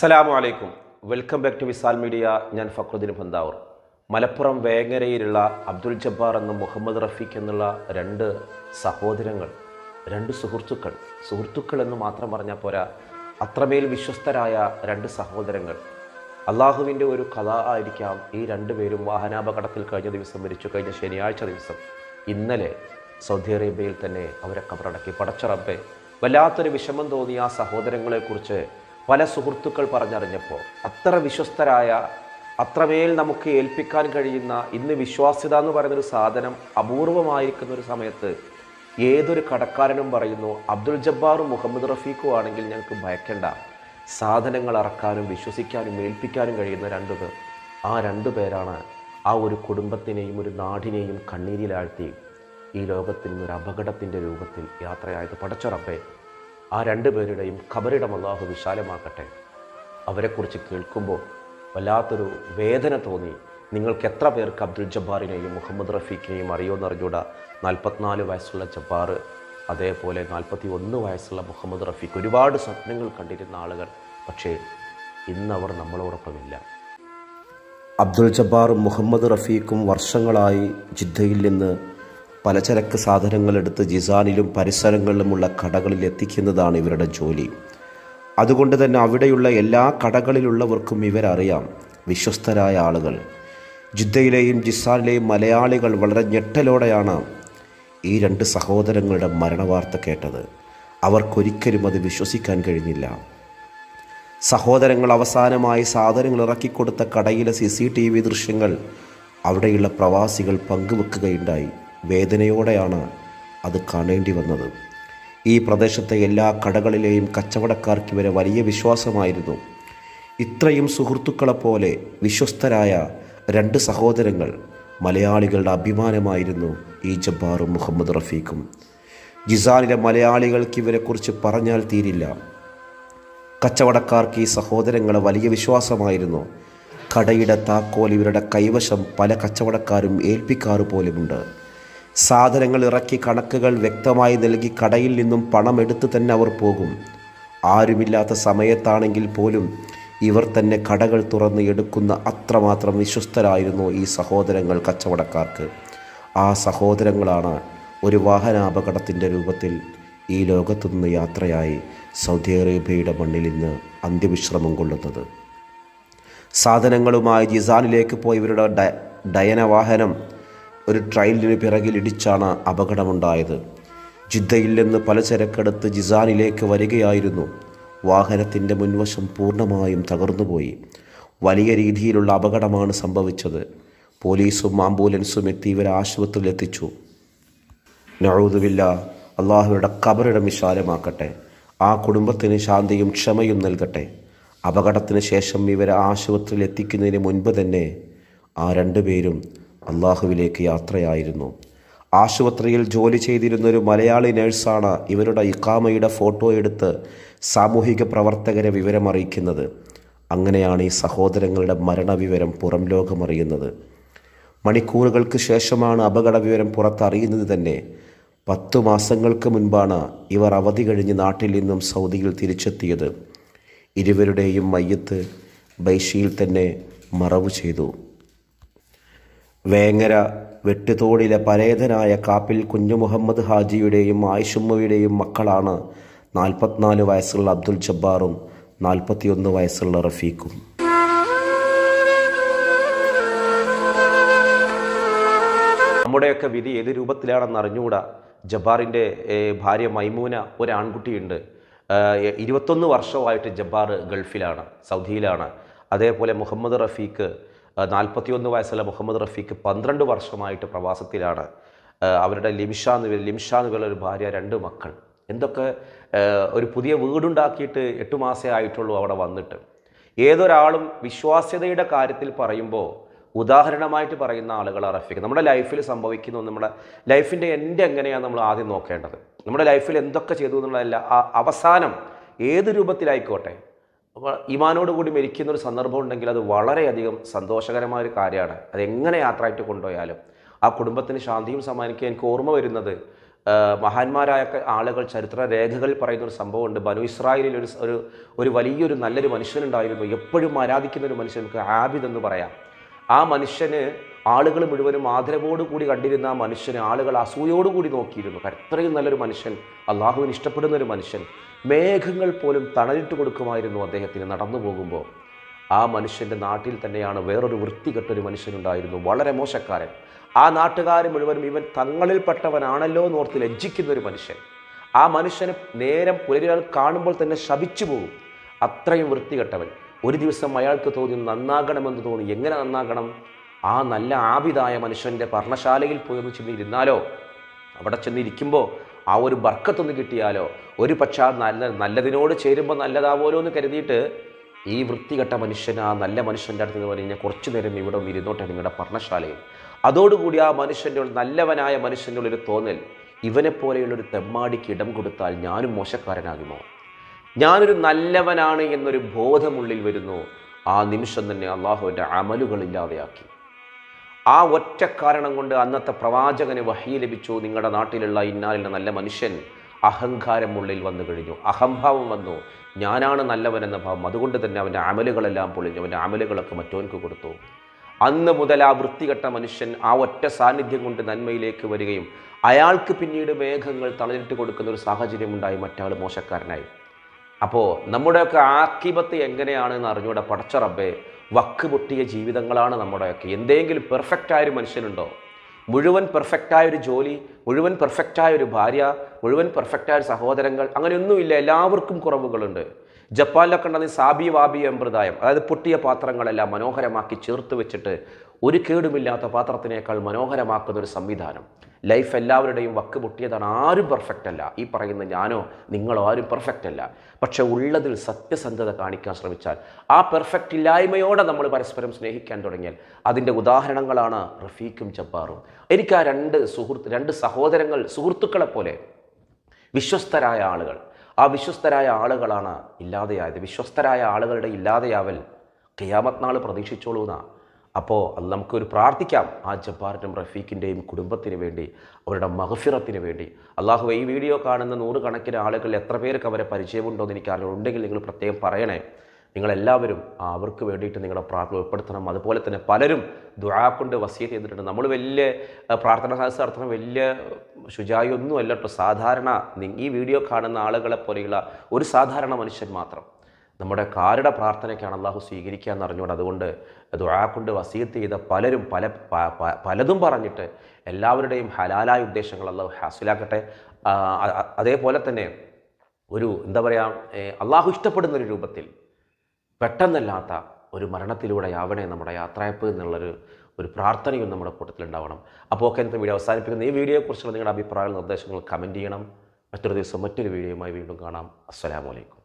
അസ്സലാമു അലൈക്കും welcome back to Visal media ഞാൻ ഫക്രുദ്ദീൻ പന്താവൂർ മലപ്പുറം വേങ്ങരയിലുള്ള അബ്ദുൽ ജബ്ബാർ എന്ന മുഹമ്മദ് റഫീഖ് എന്നുള്ള രണ്ട് സഹോദരങ്ങൾ രണ്ട് സുഹൃത്തുക്കൾ സുഹൃത്തുക്കൾ എന്ന് മാത്രം പറഞ്ഞാൽ പോരാ അത്രമേൽ വിശ്വസ്തരായ രണ്ട് സഹോദരങ്ങൾ അള്ളാഹുവിൻ്റെ ഒരു കഥ ആയിരിക്കാം ഈ രണ്ടുപേരും വാഹനാപകടത്തിൽ കഴിഞ്ഞ ദിവസം മരിച്ചു കഴിഞ്ഞ ശനിയാഴ്ച ദിവസം ഇന്നലെ സൗദി അറേബ്യയിൽ തന്നെ അവരെ കബറടക്കി പടച്ചറബെ വല്ലാത്തൊരു വിഷമം തോന്നിയ ആ സഹോദരങ്ങളെക്കുറിച്ച് പല സുഹൃത്തുക്കൾ പറഞ്ഞറിഞ്ഞപ്പോൾ അത്ര വിശ്വസ്തരായ അത്രമേൽ നമുക്ക് ഏൽപ്പിക്കാൻ കഴിയുന്ന ഇന്ന് വിശ്വാസ്യത എന്ന് പറയുന്നൊരു സാധനം അപൂർവമായിരിക്കുന്ന ഒരു സമയത്ത് ഏതൊരു കടക്കാരനും പറയുന്നു അബ്ദുൽ ജബ്ബാറും മുഹമ്മദ് റഫീഖും ആണെങ്കിൽ ഞങ്ങൾക്ക് ഭയക്കേണ്ട സാധനങ്ങൾ ഇറക്കാനും വിശ്വസിക്കാനും ഏൽപ്പിക്കാനും കഴിയുന്ന രണ്ടു പേർ ആ രണ്ടു പേരാണ് ആ ഒരു കുടുംബത്തിനെയും ഒരു നാടിനെയും കണ്ണീരിലാഴ്ത്തി ഈ ലോകത്തിൽ നിന്ന് ഒരു അപകടത്തിൻ്റെ രൂപത്തിൽ യാത്രയായത് പടച്ചുറപ്പേ ആ രണ്ടു പേരുടെയും ഖബറിടം അള്ളാഹു വിശാലമാക്കട്ടെ അവരെക്കുറിച്ച് കേൾക്കുമ്പോൾ വല്ലാത്തൊരു വേദന തോന്നി നിങ്ങൾക്ക് എത്ര പേർക്ക് അബ്ദുൽ ജബ്ബാറിനെയും മുഹമ്മദ് റഫീഖിനെയും അറിയുമെന്ന് അറിഞ്ഞൂടാ നാൽപ്പത്തിനാല് വയസ്സുള്ള ജബ്ബാർ അതേപോലെ നാൽപ്പത്തി ഒന്ന് വയസ്സുള്ള മുഹമ്മദ് റഫീഖ് ഒരുപാട് സ്വപ്നങ്ങൾ കണ്ടിരുന്ന ആളുകൾ പക്ഷേ ഇന്നവർ നമ്മളോടൊപ്പമില്ല അബ്ദുൽ ജബ്ബാറും മുഹമ്മദ് റഫീഖും വർഷങ്ങളായി ജിദ്ദയിൽ നിന്ന് പലചരക്ക് സാധനങ്ങൾ എടുത്ത് ജിസാനിലും പരിസരങ്ങളിലുമുള്ള കടകളിൽ എത്തിക്കുന്നതാണ് ഇവരുടെ ജോലി അതുകൊണ്ട് തന്നെ അവിടെയുള്ള എല്ലാ കടകളിലുള്ളവർക്കും ഇവരറിയാം വിശ്വസ്തരായ ആളുകൾ ജിദ്ദയിലെയും ജിസാനിലെയും മലയാളികൾ വളരെ ഞെട്ടലോടെയാണ് ഈ രണ്ട് സഹോദരങ്ങളുടെ മരണവാർത്ത കേട്ടത് അവർക്കൊരിക്കലും അത് വിശ്വസിക്കാൻ കഴിഞ്ഞില്ല സഹോദരങ്ങൾ അവസാനമായി സാധനങ്ങൾ ഇറക്കിക്കൊടുത്ത കടയിലെ സി സി ടി വി ദൃശ്യങ്ങൾ അവിടെയുള്ള പ്രവാസികൾ പങ്കുവെക്കുകയുണ്ടായി വേദനയോടെയാണ് അത് കാണേണ്ടി വന്നത് ഈ പ്രദേശത്തെ എല്ലാ കടകളിലെയും കച്ചവടക്കാർക്ക് ഇവരെ വലിയ വിശ്വാസമായിരുന്നു ഇത്രയും സുഹൃത്തുക്കളെപ്പോലെ വിശ്വസ്തരായ രണ്ട് സഹോദരങ്ങൾ മലയാളികളുടെ അഭിമാനമായിരുന്നു ഈ ജബ്ബാറും മുഹമ്മദ് റഫീഖും ജിസാനിലെ മലയാളികൾക്ക് ഇവരെക്കുറിച്ച് പറഞ്ഞാൽ തീരില്ല കച്ചവടക്കാർക്ക് ഈ സഹോദരങ്ങളെ വലിയ വിശ്വാസമായിരുന്നു കടയുടെ താക്കോൽ ഇവരുടെ കൈവശം പല കച്ചവടക്കാരും ഏൽപ്പിക്കാറ് പോലുമുണ്ട് സാധനങ്ങൾ ഇറക്കി കണക്കുകൾ വ്യക്തമായി നൽകി കടയിൽ നിന്നും പണം എടുത്ത് തന്നെ അവർ പോകും ആരുമില്ലാത്ത സമയത്താണെങ്കിൽ പോലും ഇവർ തന്നെ കടകൾ തുറന്ന് എടുക്കുന്ന അത്രമാത്രം വിശ്വസ്തരായിരുന്നു ഈ സഹോദരങ്ങൾ കച്ചവടക്കാർക്ക് ആ സഹോദരങ്ങളാണ് ഒരു വാഹനാപകടത്തിൻ്റെ രൂപത്തിൽ ഈ ലോകത്തുനിന്ന് യാത്രയായി സൗദി അറേബ്യയുടെ മണ്ണിൽ ഇന്ന് അന്ത്യവിശ്രമം കൊള്ളുന്നത് സാധനങ്ങളുമായി ജിസാനിലേക്ക് പോയവരുടെ ഡ ഡയന വാഹനം ഒരു ട്രെയിനിന് പിറകിൽ ഇടിച്ചാണ് അപകടമുണ്ടായത് ജിദ്ദയിൽ നിന്ന് പലചരക്കെടുത്ത് ജിസാനിലേക്ക് വരികയായിരുന്നു വാഹനത്തിൻ്റെ മുൻവശം പൂർണ്ണമായും തകർന്നുപോയി വലിയ രീതിയിലുള്ള അപകടമാണ് സംഭവിച്ചത് പോലീസും ആംബുലൻസും എത്തി ഇവരെ ആശുപത്രിയിൽ എത്തിച്ചു നഴൂതുവില്ല അള്ളാഹുയുടെ കബറിടം വിശാലമാക്കട്ടെ ആ കുടുംബത്തിന് ശാന്തിയും ക്ഷമയും നൽകട്ടെ അപകടത്തിന് ശേഷം ഇവരെ ആശുപത്രിയിൽ എത്തിക്കുന്നതിന് മുൻപ് തന്നെ ആ രണ്ടുപേരും അള്ളാഹുവിലേക്ക് യാത്രയായിരുന്നു ആശുപത്രിയിൽ ജോലി ചെയ്തിരുന്ന ഒരു മലയാളി നേഴ്സാണ് ഇവരുടെ ഇക്കാമയുടെ ഫോട്ടോ എടുത്ത് സാമൂഹിക പ്രവർത്തകരെ വിവരമറിയിക്കുന്നത് അങ്ങനെയാണ് ഈ സഹോദരങ്ങളുടെ മരണവിവരം പുറം ലോകമറിയുന്നത് മണിക്കൂറുകൾക്ക് ശേഷമാണ് അപകട വിവരം പുറത്തറിയുന്നത് തന്നെ പത്തു മാസങ്ങൾക്ക് മുൻപാണ് ഇവർ അവധി കഴിഞ്ഞ് നാട്ടിൽ നിന്നും സൗദിയിൽ തിരിച്ചെത്തിയത് ഇരുവരുടെയും മയ്യത്ത് ബൈഷിയിൽ തന്നെ മറവ് ചെയ്തു വേങ്ങര വെട്ടുതോടിലെ പരേതനായ കാപ്പിൽ കുഞ്ഞു മുഹമ്മദ് ഹാജിയുടെയും ആയിഷുമ്മയുടെയും മക്കളാണ് നാൽപ്പത്തിനാല് വയസ്സുള്ള അബ്ദുൽ ജബ്ബാറും നാൽപ്പത്തിയൊന്ന് വയസ്സുള്ള റഫീഖും നമ്മുടെയൊക്കെ വിധി ഏത് രൂപത്തിലാണെന്ന് അറിഞ്ഞുകൂടാ ജബ്ബാറിൻ്റെ ഏഹ്, ഭാര്യ മൈമൂന ഒരു ആൺകുട്ടിയുണ്ട് ഏഹ്, ഇരുപത്തൊന്ന് വർഷമായിട്ട് ജബ്ബാർ ഗൾഫിലാണ് സൗദിയിലാണ് അതേപോലെ മുഹമ്മദ് റഫീഖ് ഏഹ്, നാൽപ്പത്തിയൊന്ന് വയസ്സുള്ള മുഹമ്മദ് റഫീഖ് പന്ത്രണ്ട് വർഷമായിട്ട് പ്രവാസത്തിലാണ് ഏഹ്, അവരുടെ ലിംഷ എന്ന് പേര് ലിംഷ എന്നുള്ള ഒരു ഭാര്യ രണ്ട് മക്കൾ എന്തൊക്കെ ഏഹ്, ഒരു പുതിയ വീടുണ്ടാക്കിയിട്ട് എട്ട് മാസമേ ആയിട്ടുള്ളൂ അവിടെ വന്നിട്ട് ഏതൊരാളും വിശ്വാസ്യതയുടെ കാര്യത്തിൽ പറയുമ്പോൾ ഉദാഹരണമായിട്ട് പറയുന്ന ആളുകളാണ് റഫീഖ് നമ്മുടെ ലൈഫിൽ സംഭവിക്കുന്നു നമ്മുടെ ലൈഫിൻ്റെ എൻഡ് എങ്ങനെയാണ് നമ്മൾ ആദ്യം നോക്കേണ്ടത് നമ്മുടെ ലൈഫിൽ എന്തൊക്കെ ചെയ്തു എന്നുള്ളതല്ല ആ അവസാനം ഏത് രൂപത്തിലായിക്കോട്ടെ അപ്പോൾ ഈമാനോട് കൂടി മരിക്കുന്ന ഒരു സന്ദർഭം ഉണ്ടെങ്കിൽ അത് വളരെയധികം സന്തോഷകരമായ ഒരു കാര്യമാണ് അത് എങ്ങനെ യാത്രയായിട്ട് കൊണ്ടുപോയാലും ആ കുടുംബത്തിന് ശാന്തിയും സമ്മാനിക്കാൻ എനിക്ക് ഓർമ്മ വരുന്നത് ആ, മഹാന്മാരായ ഒക്കെ ആളുകൾ ചരിത്ര രേഖകളിൽ പറയുന്ന ഒരു സംഭവമുണ്ട് ബനു ഇസ്രായേലിൽ ഒരു ഒരു ഒരു വലിയൊരു നല്ലൊരു മനുഷ്യനുണ്ടായിരുന്നു എപ്പോഴും ആരാധിക്കുന്ന ഒരു മനുഷ്യൻ നമുക്ക് ആബിദ് എന്ന് പറയാം ആ മനുഷ്യന് ആളുകൾ മുഴുവനും ആദരവോടു കൂടി കണ്ടിരുന്ന ആ മനുഷ്യന് ആളുകൾ അസൂയോടുകൂടി നോക്കിയിരുന്നു അത്രയും നല്ലൊരു മനുഷ്യൻ അള്ളാഹുവിന് ഇഷ്ടപ്പെടുന്ന ഒരു മനുഷ്യൻ മേഘങ്ങൾ പോലും തണലിട്ട് കൊടുക്കുമായിരുന്നു അദ്ദേഹത്തിന് നടന്നു പോകുമ്പോൾ ആ മനുഷ്യൻ്റെ നാട്ടിൽ തന്നെയാണ് വേറൊരു വൃത്തികെട്ടൊരു മനുഷ്യനുണ്ടായിരുന്നു വളരെ മോശക്കാരൻ ആ നാട്ടുകാർ മുഴുവനും ഇവൻ തങ്ങളിൽപ്പെട്ടവനാണല്ലോ എന്ന് ഓർത്ത് ലജ്ജിക്കുന്ന ഒരു മനുഷ്യൻ ആ മനുഷ്യന് നേരം പുലരികൾ കാണുമ്പോൾ തന്നെ ശപിച്ചു പോകും അത്രയും വൃത്തികെട്ടവൻ ഒരു ദിവസം അയാൾക്ക് തോന്നി നന്നാകണമെന്ന് തോന്നി എങ്ങനെ നന്നാകണം ആ നല്ല ആബിതായ മനുഷ്യൻ്റെ പർണശാലയിൽ പോയി ഒന്ന് ചെന്നിരുന്നാലോ അവിടെ ചെന്നിരിക്കുമ്പോൾ ആ ഒരു ബർക്കത്തൊന്ന് കിട്ടിയാലോ ഒരു പക്ഷേ ആ നല്ല നല്ലതിനോട് ചേരുമ്പോൾ നല്ലതാവുമല്ലോ എന്ന് കരുതിയിട്ട് ഈ വൃത്തികെട്ട മനുഷ്യൻ ആ നല്ല മനുഷ്യൻ്റെ അടുത്ത് നിന്ന് പറഞ്ഞാൽ കുറച്ചു നേരം ഇവിടെ ഒന്ന് ഇരുന്നോട്ടെ നിങ്ങളുടെ പർണശാലയിൽ അതോടുകൂടി ആ മനുഷ്യൻ്റെ ഉള്ളിൽ നല്ലവനായ മനുഷ്യൻ്റെ ഉള്ളിൽ തോന്നൽ ഇവനെപ്പോലെയുള്ളൊരു തെമ്മാടിക്ക് ഇടം കൊടുത്താൽ ഞാനും മോശക്കാരനാകുമോ ഞാനൊരു നല്ലവനാണ് എന്നൊരു ബോധമുള്ളിൽ വരുന്നു ആ നിമിഷം തന്നെ അള്ളാഹുവിൻ്റെ അമലുകൾ ഇല്ലാതെയാക്കി ആ ഒറ്റ കാരണം കൊണ്ട് അന്നത്തെ പ്രവാചകന് വഹി ലഭിച്ചു നിങ്ങളുടെ നാട്ടിലുള്ള ഇന്നാലുള്ള നല്ല മനുഷ്യൻ അഹങ്കാരം ഉള്ളിൽ വന്നു കഴിഞ്ഞു അഹംഭാവം വന്നു ഞാനാണ് നല്ലവനെന്ന ഭാവം അതുകൊണ്ട് തന്നെ അവൻ്റെ അമലുകളെല്ലാം പൊളിഞ്ഞു അവൻ്റെ അമലുകളൊക്കെ മറ്റോൻക്ക് കൊടുത്തു അന്ന് മുതൽ ആ വൃത്തികെട്ട മനുഷ്യൻ ആ ഒറ്റ സാന്നിധ്യം കൊണ്ട് നന്മയിലേക്ക് വരികയും അയാൾക്ക് പിന്നീട് മേഘങ്ങൾ തളരിട്ട് കൊടുക്കുന്ന ഒരു സാഹചര്യമുണ്ടായി മറ്റാൾ മോശക്കാരനായി അപ്പോൾ നമ്മുടെയൊക്കെ ആക്കിബത്ത് എങ്ങനെയാണെന്ന് അറിഞ്ഞൂടെ പടച്ച റബ്ബേ വക്ക് പൊട്ടിയ ജീവിതങ്ങളാണ് നമ്മുടെയൊക്കെ എന്തെങ്കിലും പെർഫെക്റ്റായ ഒരു മനുഷ്യനുണ്ടോ മുഴുവൻ പെർഫെക്റ്റായ ഒരു ജോലി മുഴുവൻ പെർഫെക്റ്റായ ഒരു ഭാര്യ മുഴുവൻ പെർഫെക്റ്റായ ഒരു സഹോദരങ്ങൾ അങ്ങനെയൊന്നുമില്ല എല്ലാവർക്കും കുറവുകളുണ്ട് ജപ്പാനിലൊക്കെ ഉണ്ടെങ്കിൽ സാബി വാബി സമ്പ്രദായം അതായത് പൊട്ടിയ പാത്രങ്ങളെല്ലാം മനോഹരമാക്കി ചേർത്ത് വെച്ചിട്ട് ഒരു കേടുമില്ലാത്ത പാത്രത്തിനേക്കാൾ മനോഹരമാക്കുന്ന ഒരു സംവിധാനം ലൈഫ് എല്ലാവരുടെയും വക്ക് പൊട്ടിയതാണ് ആരും പെർഫെക്റ്റ് അല്ല ഈ പറയുന്ന ഞാനോ നിങ്ങളോ ആരും പെർഫെക്റ്റ് അല്ല പക്ഷെ ഉള്ളതിൽ സത്യസന്ധത കാണിക്കാൻ ശ്രമിച്ചാൽ ആ പെർഫെക്റ്റ് ഇല്ലായ്മയോടെ നമ്മൾ പരസ്പരം സ്നേഹിക്കാൻ തുടങ്ങിയാൽ അതിൻ്റെ ഉദാഹരണങ്ങളാണ് റഫീഖും ജബ്ബാറും എനിക്ക് ആ രണ്ട് സുഹൃത്ത് രണ്ട് സഹോദരങ്ങൾ സുഹൃത്തുക്കളെ പോലെ വിശ്വസ്തരായ ആളുകൾ ആ വിശ്വസ്തരായ ആളുകളാണ് ഇല്ലാതെയായത് വിശ്വസ്തരായ ആളുകളുടെ ഇല്ലാതെയാവൽ ഖിയാമത്ത് നാൾ പ്രതീക്ഷിച്ചോളൂ എന്നാ അപ്പോൾ അത് നമുക്കൊരു പ്രാർത്ഥിക്കാം ആ ജബ്ബാറിനും റഫീഖിൻ്റെയും കുടുംബത്തിന് വേണ്ടി അവരുടെ മഹഫിറത്തിന് വേണ്ടി അള്ളാഹു ഈ വീഡിയോ കാണുന്ന നൂറുകണക്കിന് ആളുകൾ എത്ര പേർക്ക് അവരെ പരിചയമുണ്ടോ എന്ന് എനിക്കറിയാം ഉണ്ടെങ്കിൽ നിങ്ങൾ പ്രത്യേകം പറയണേ നിങ്ങളെല്ലാവരും ആ അവർക്ക് വേണ്ടിയിട്ട് നിങ്ങളുടെ പ്രാർത്ഥന ഉൾപ്പെടുത്തണം അതുപോലെ തന്നെ പലരും ദുആ കൊണ്ട് വസീത് ചെയ്തിട്ടുണ്ട് നമ്മൾ വലിയ ആ, പ്രാർത്ഥന സാഹസ് നടത്തണം വലിയ ശുചായി ഒന്നും അല്ല കേട്ടോ സാധാരണ നി- ഈ വീഡിയോ കാണുന്ന ആളുകളെ പോലെയുള്ള ഒരു സാധാരണ മനുഷ്യൻ മാത്രം നമ്മുടെ കാരുടെ പ്രാർത്ഥനയ്ക്കാണ് അള്ളാഹു സ്വീകരിക്കുക എന്ന് അറിഞ്ഞുകൊണ്ട് അതുകൊണ്ട് ദുആ കൊണ്ട് വസീത്ത് ചെയ്ത പലരും പല പ- പ- പലതും പറഞ്ഞിട്ട് എല്ലാവരുടെയും ഹലാലായ ഉദ്ദേശങ്ങൾ അള്ളാഹു ഹാസിലാക്കട്ടെ ആ, അ- അ- അതേപോലെ തന്നെ ഒരു എന്താ പറയുക അള്ളാഹു ഇഷ്ടപ്പെടുന്ന ഒരു രൂപത്തിൽ പെട്ടെന്നല്ലാത്ത ഒരു മരണത്തിലൂടെ ആവണേ നമ്മുടെ യാത്രയപ്പ് എന്നുള്ളൊരു ഒരു പ്രാർത്ഥനയും നമ്മുടെ കൂട്ടത്തിൽ ഉണ്ടാവണം അപ്പോൾ ഒക്കെ ഇന്നത്തെ വീഡിയോ അവസാനിപ്പിക്കുന്ന ഈ വീഡിയോയെക്കുറിച്ചുള്ള നിങ്ങളുടെ അഭിപ്രായങ്ങൾ നിർദ്ദേശങ്ങൾ കമൻറ്റ് ചെയ്യണം മറ്റൊരു ദിവസം മറ്റൊരു വീഡിയോയുമായി വീണ്ടും കാണാം അസ്സലാമലൈക്കും